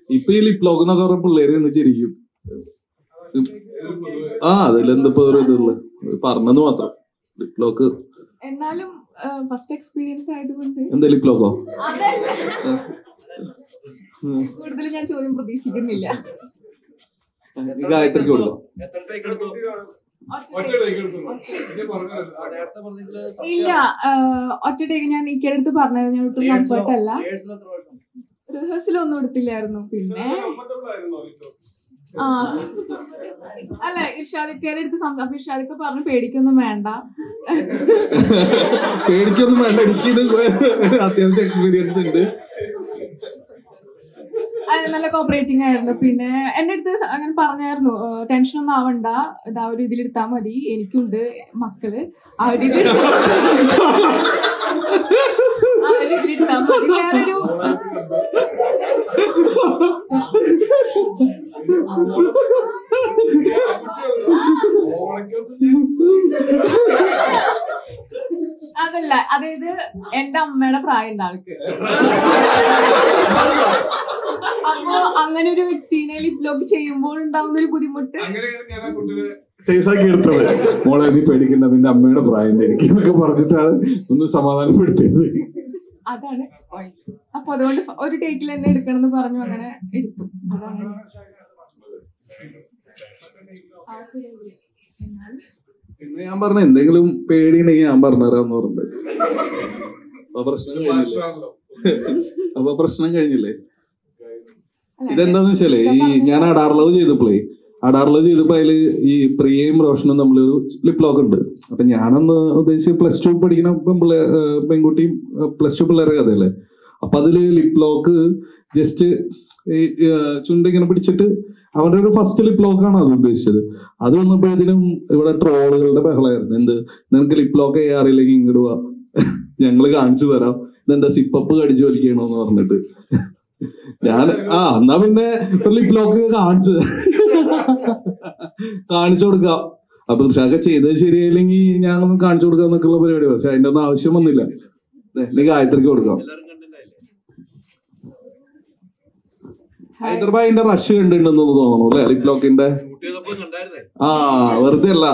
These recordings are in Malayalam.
ഇപ്പൊ ഈ ലിപ് ലോക്ക് എന്നൊക്കെ പറഞ്ഞ പിള്ളേര് എന്ന് ചിരിക്കും ആ അതിലെന്തിപ്പോ ഒരു ഇതുള്ളത് പറഞ്ഞത് മാത്രം ലിപ് ലോക്ക് എന്നാലും ഫസ്റ്റ് എക്സ്പീരിയൻസ് ആയതുകൊണ്ട് എന്താ ലിപ് ലോക്കോ കൂടുതൽ ഞാൻ ചോദ്യം പ്രതീക്ഷിക്കുന്നില്ല ഈ ഗായത്രിക്ക് കൊടുക്കാം എത്ര ടേക്ക് എടുത്തു നേരത്തെ പറഞ്ഞെങ്കില് ഇല്ല ഒറ്റ ടേക്ക് ഞാൻ ഇക്കടുത്ത് പറഞ്ഞത് ഞാൻ ഒട്ടും കംഫർട്ട് അല്ല റിഹേഴ്സൽ എത്ര പ്രാവശ്യം റിഹേഴ്സൽ ഒന്നും എടുത്തില്ലായിരുന്നു പിന്നെ ആ അല്ല ഇർഷാദിക്കയുടെ അടുത്ത് സംസാ- അപ്പൊ ഇർഷാദിക്ക പറഞ്ഞു പേടിക്കൊന്നും വേണ്ട പേടിക്കൊന്നും വേണ്ട എനിക്ക് ഇത് അത്യാവശ്യം എക്സ്പീരിയൻസ് ഉണ്ട് അത് നല്ല കോപ്പറേറ്റിംഗ് ആയിരുന്നു പിന്നെ എന്റെ അടുത്ത് സ- അങ്ങനെ പറഞ്ഞായിരുന്നു ടെൻഷൻ ഒന്നും ആവണ്ട ഇത് ആ ഒരു ഇതിലെടുത്താ മതി എനിക്കുണ്ട് മക്കള് ആ ഒരു ഇതിൽ ആ ഒരു ഇതിലെടുത്താ മതി വേറൊരു അതല്ല അതായത് എന്റെ അമ്മയുടെ പ്രായം ഉണ്ട് ആൾക്ക് അപ്പൊ അങ്ങനെ ഒരു വ്യക്തിനെ ലിപ് ലോക്ക് ചെയ്യുമ്പോൾ ഉണ്ടാവുന്ന ഒരു ബുദ്ധിമുട്ട് സേസാക്കി എടുത്തത് മോളെ നീ പേടിക്കണ്ട നിന്റെ അമ്മയുടെ പ്രായം എനിക്ക് എന്നൊക്കെ പറഞ്ഞിട്ടാണ് ഒന്ന് സമാധാനപ്പെടുത്തിയത് അതാണ് point. അപ്പൊ അതുകൊണ്ട് ഫ- ഒരു ടേക്കിൽ തന്നെ എടുക്കണം എന്ന് പറഞ്ഞു അങ്ങനെ എടുത്തു അതാണ് ആ ഒരു ഇതില്. എന്നാലും പിന്നെ ഞാൻ പറഞ്ഞ എന്തെങ്കിലും പേടിയുണ്ടെങ്കിൽ ഞാൻ പറഞ്ഞുതരാന്ന് പറഞ്ഞിട്ട് അപ്പൊ പ്രശ്നം കഴിഞ്ഞില്ലേ അപ്പൊ പ്രശ്നം കഴിഞ്ഞില്ലേ അല്ല, ഇതെന്താന്ന് വെച്ചാലേ ഈ ഞാൻ അടാർലവ് ചെയ്തപ്പോഴേ അടാർലവ് ചെയ്തപ്പോ അതില് ഈ പ്രിയയും റോഷനും തമ്മിലൊരു ലിപ് ലോക്ക് ഉണ്ട് അപ്പൊ ഞാനന്ന് ഉദ്ദേശിച്ച് പ്ലസ് ടു പഠിക്കുന്ന പെൺപിള്ളേ ഏഹ് പെൺകുട്ടിയും പ്ലസ് ടു പിള്ളേരുടെ കഥയല്ലേ അപ്പൊ അതില് ലിപ് ലോക്ക് ജസ്റ്റ് ഈ ഏഹ് ചുണ്ടിങ്ങനെ പിടിച്ചിട്ട് അവന്റെ ഒരു ഫസ്റ്റ് ലിപ് ലോക്കാണ് അത് ഉദ്ദേശിച്ചത് അത് വന്നപ്പോഴത്തേനും ഇവിടെ ട്രോളുകളുടെ ബഹളമായിരുന്നു എന്ത് നിനക്ക് ലിപ് ലോക്ക് ചെയ്യാറില്ലെങ്കിൽ ഇങ്ങോട്ട് വാ ഞങ്ങള് കാണിച്ചു തരാം ഇതെന്താ സിപ്പപ്പ് കടിച്ചു വലിക്കണോന്ന് പറഞ്ഞിട്ട് ഞാൻ ആ എന്നാ പിന്നെ ലിപ് ലോക്ക് കാണിച്ചു കാണിച്ചു കൊടുക്കാം അപ്പൊ ഋഷാക്ക ചെയ്തത് ശരിയായില്ലെങ്കിൽ ഞാൻ ഒന്ന് കാണിച്ചു കൊടുക്കാം എന്നൊക്കെയുള്ള പരിപാടി പക്ഷെ അതിന്റെ ഒന്നും ആവശ്യം വന്നില്ല ദേ, ഇനി ഗായത്രിക്ക് കൊടുക്കാം എല്ലാരും കണ്ടന്റ് ആയില്ലേ ഹൈദരാബാദ് അതിന്റെ റഷ് കണ്ടിട്ടുണ്ടെന്ന് തോന്നുന്നു അല്ലെ ലിപ് ലോക്കിന്റെ ഷൂട്ട് ചെയ്തപ്പോ കണ്ടായിരുന്നേ ആ വെറുതെ അല്ല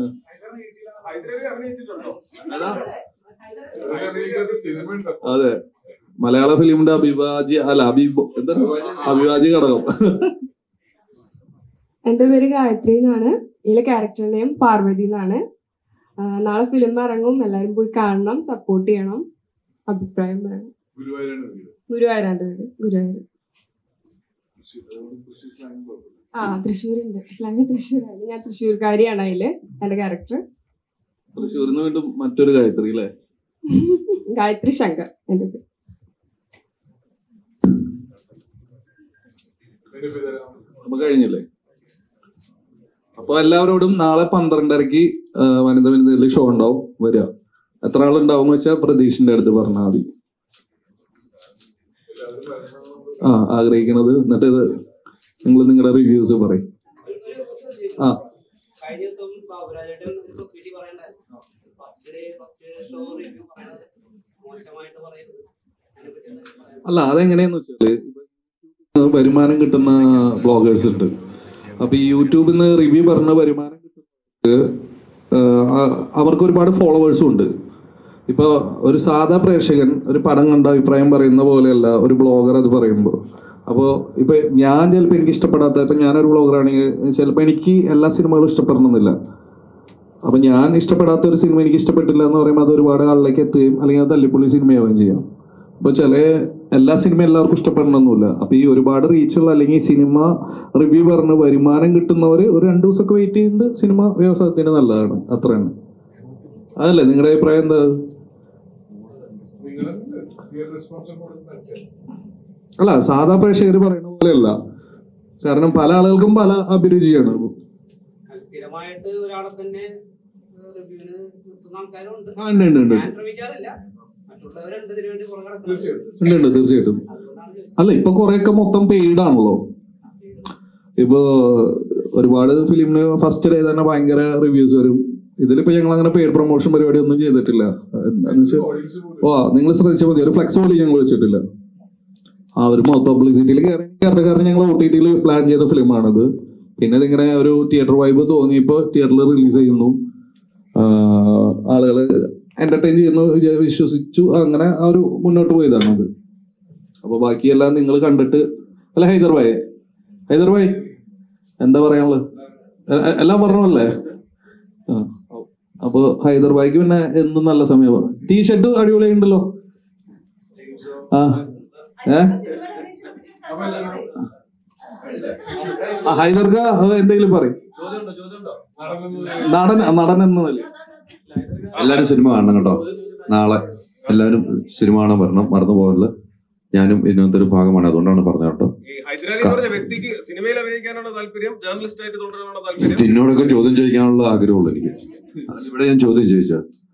അതെ മലയാള ഫിലിമിന്റെ അഭിവാജ്യ അല്ല അഭിബോ എന്താ അഭിവാജ്യ ഘടകം എൻ്റെ പേര് ഗായത്രി എന്നാണ് ഇതിലെ ക്യാരക്ടർ നെയിം പാർവതി എന്നാണ് ആ, നാളെ ഫിലിം ഇറങ്ങും എല്ലാവരും പോയി കാണണം സപ്പോർട്ട് ചെയ്യണം അഭിപ്രായം പറയണം ഗുരുവായൂരാണ്ട് പേര് ഗുരുവായൂർ ആ തൃശ്ശൂരുണ്ട് സ്ലാങ് തൃശ്ശൂരാണ് ഞാൻ തൃശ്ശൂർക്കാരിയാണ് അതില് എൻ്റെ ക്യാരക്ടർ തൃശ്ശൂരിന്ന് വീണ്ടും മറ്റൊരു ഗായത്രി അല്ലേ ഗായത്രി ശങ്കർ എൻ്റെ പേര് അപ്പൊ കഴിഞ്ഞില്ലേ അപ്പൊ എല്ലാവരോടും നാളെ പന്ത്രണ്ടരക്ക് ആ, വനിത വനിതയിൽ ഷോ ഉണ്ടാവും വരിക എത്ര ആളുണ്ടാവും വെച്ചാൽ പ്രതീഷിന്റെ അടുത്ത് പറഞ്ഞാൽ മതി ആ ആഗ്രഹിക്കണത് എന്നിട്ട് ഇത് നിങ്ങൾ നിങ്ങളുടെ റിവ്യൂസ് പറയും ആ കഴിഞ്ഞ ദിവസം ബാബുരാജേട്ടൻ ഒരു പ്രസ് പറയണ്ടായിരുന്നു first day first show review പറയണത് മോശമായിട്ട് പറയരുത് അതിനെപ്പറ്റി എന്താ പറയാനുള്ളത്? അല്ല അതെങ്ങനെയാന്ന് വെച്ചാല് ഇപ്പൊ വരുമാനം കിട്ടുന്ന ബ്ലോഗേഴ്സ് ഉണ്ട് അപ്പൊ ഈ യൂട്യൂബിൽ നിന്ന് റിവ്യൂ പറഞ്ഞ വരുമാനം കിട്ടുന്ന അവർക്ക് ഒരുപാട് ഫോളോവേഴ്സും ഉണ്ട് ഇപ്പൊ ഒരു സാധാ പ്രേക്ഷകൻ ഒരു പടം കണ്ട അഭിപ്രായം പറയുന്ന പോലെയല്ല ഒരു ബ്ലോഗർ അത് പറയുമ്പോൾ അപ്പോൾ ഇപ്പൊ ഞാൻ ചിലപ്പോൾ എനിക്ക് ഇഷ്ടപ്പെടാത്ത ഇപ്പൊ ഞാനൊരു ബ്ലോഗറാണെങ്കിൽ ചിലപ്പോൾ എനിക്ക് എല്ലാ സിനിമകളും ഇഷ്ടപ്പെടണമെന്നില്ല അപ്പൊ ഞാൻ ഇഷ്ടപ്പെടാത്ത ഒരു സിനിമ എനിക്ക് ഇഷ്ടപ്പെട്ടില്ല എന്ന് പറയുമ്പോൾ അത് ഒരുപാട് ആളിലേക്ക് എത്തുകയും അല്ലെങ്കിൽ അത് തല്ലിപ്പൊളി സിനിമയാവുകയും ചെയ്യാം അപ്പൊ ചില എല്ലാ സിനിമയും എല്ലാവർക്കും ഇഷ്ടപ്പെടണമെന്നില്ല അപ്പൊ ഈ ഒരുപാട് റീച്ചുള്ള അല്ലെങ്കിൽ സിനിമ റിവ്യൂ പറഞ്ഞ് വരുമാനം കിട്ടുന്നവര് ഒരു രണ്ടു ദിവസമൊക്കെ വെയിറ്റ് ചെയ്യുന്നത് സിനിമ വ്യവസായത്തിന് നല്ലതാണ് അത്രയാണ് അതല്ലേ നിങ്ങളുടെ അഭിപ്രായം എന്താ അല്ല സാധാ പ്രേക്ഷകർ പറയുന്ന പോലെയല്ല കാരണം പല ആളുകൾക്കും പല അഭിരുചിയാണ് അത് സ്ഥിരമായിട്ട് ഒരാളെ തന്നെ റിവ്യൂവിന് നിർത്തുന്ന ആൾക്കാരുണ്ട് ആ, ഉണ്ട് ഉണ്ട് ഉണ്ട് ഞാൻ ശ്രമിക്കാറില്ല മറ്റുള്ളവരുണ്ട് ഇതിനു വേണ്ടി പുറകെ നടക്കുന്നത് ഉണ്ട് ഉണ്ട് തീർച്ചയായിട്ടും അതുകൊണ്ടാണ് ചോദിച്ചത്. അല്ല ഇപ്പൊ കുറെയൊക്കെ മൊത്തം പെയ്ഡ് ആണല്ലോ ഇപ്പൊ ഒരുപാട് ഫിലിമിന് ഫസ്റ്റ് ഡേ തന്നെ ഭയങ്കര റിവ്യൂസ് വരും ഇതിലിപ്പോ ഞങ്ങൾ അങ്ങനെ പെയ്ഡ് പ്രൊമോഷൻ പരിപാടി ഒന്നും ചെയ്തിട്ടില്ല എന്താന്ന് വെച്ചാൽ ഓ നിങ്ങൾ ശ്രദ്ധിച്ചാൽ മതി ഒരു ഫ്ലെക്സ് പോലും ഞങ്ങൾ വെച്ചിട്ടില്ല ആ ഒരു മൗത്ത് പബ്ലിസിറ്റിയിൽ കയറി കയറി കാരണം ഞങ്ങൾ ഒ ടി ടിയിൽ പ്ലാൻ ചെയ്ത ഫിലിമാണത് പിന്നെ ഇതിങ്ങനെ ഒരു തിയേറ്റർ വൈബ് തോന്നിയപ്പോൾ തിയേറ്ററിൽ റിലീസ് ചെയ്യുന്നു ആളുകൾ എന്റർടൈൻ ചെയ്യുന്നു വിചാ- വിശ്വസിച്ചു അങ്ങനെ ആ ഒരു മുന്നോട്ട് പോയതാണ് അത് അപ്പൊ ബാക്കിയെല്ലാം നിങ്ങൾ കണ്ടിട്ട് അല്ല ഹൈദർ ഭായ് ഹൈദർ ഭായ് എന്താ പറയാനുള്ളത് എ- എ- എല്ലാം പറഞ്ഞല്ലേ ആ അപ്പൊ ഹൈദർ ഭായ്ക്ക് പിന്നെ എന്നും നല്ല സമയമാണ് ടീഷർട്ട് അടിപൊളിയുണ്ടല്ലോ ആ ഏ ആ, ഹൈദർക്ക എന്തെങ്കിലും പറയും ചോദ്യമുണ്ടോ ചോദ്യമുണ്ടോ നടൻ നടൻ എന്ന നില എല്ലാരും സിനിമ കാണണം കേട്ടോ നാളെ എല്ലാവരും സിനിമ കാണാൻ വരണം മറന്നു പോകരുത് ഞാനും ഇതിനകത്ത് ഒരു ഭാഗമാണ് അതുകൊണ്ടാണ് പറഞ്ഞത് കേട്ടോ ഈ ഹൈദരാലി എന്ന് പറഞ്ഞ വ്യക്തിക്ക് സിനിമയിൽ അഭിനയിക്കാനാണോ താല്പര്യം ജേർണലിസ്റ്റ് ആയിട്ട് തുടരാനാണോ താല്പര്യം എന്നോടൊക്കെ ചോദ്യം ചോദിക്കാനുള്ള ആഗ്രഹമുള്ളൂ എനിക്ക് അതിൽ ഇവിടെ ഞാൻ ചോദ്യം ചോദിച്ചാൽ